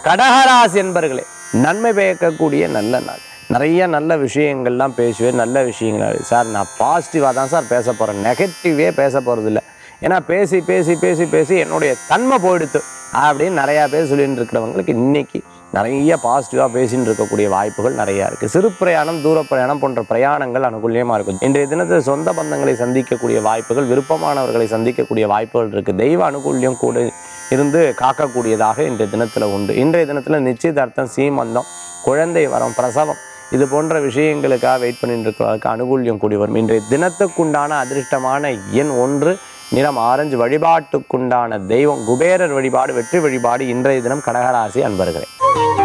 கடகராசி என்பர்களே நன்மை பயக்கக்கூடிய நல்ல நாள் நிறைய நல்ல விஷயங்கள்லாம் பேசுவேன் நல்ல விஷயங்கள் சார் நான் பாசிட்டிவாக தான் சார் பேச போகிறேன் நெகட்டிவே பேச போகிறது இல்லை ஏன்னா பேசி பேசி பேசி பேசி என்னுடைய தன்மை போயிடுத்து அப்படின்னு நிறையா பேர் சொல்லிட்டு இருக்கிறவங்களுக்கு இன்னைக்கு நிறைய பாசிட்டிவாக பேசின்னு இருக்கக்கூடிய வாய்ப்புகள் நிறையா இருக்குது சிறு பிரயாணம் தூர பிரயாணம் போன்ற பிரயாணங்கள் அனுகூலியமாக இருக்கும் இன்றைய தினத்தில் சொந்த பந்தங்களை சந்திக்கக்கூடிய வாய்ப்புகள் விருப்பமானவர்களை சந்திக்கக்கூடிய வாய்ப்புகள் இருக்குது தெய்வ அனுகூல்யம் கூட இருந்து காக்கக்கூடியதாக இன்றைய தினத்தில் உண்டு இன்றைய தினத்தில் நிச்சயதார்த்தம் சீமந்தம் குழந்தை வரம் பிரசவம் இது போன்ற விஷயங்களுக்காக வெயிட் பண்ணிட்டு இருக்கிறவர்களுக்கு அனுகூல்யம் கூடி வரும் இன்றைய தினத்துக்குண்டான அதிர்ஷ்டமான எண் ஒன்று நிறம் ஆரஞ்சு வழிபாட்டுக்குண்டான தெய்வம் குபேரர் வழிபாடு வெற்றி வழிபாடு இன்றைய தினம் கடகராசி அன்பர்களே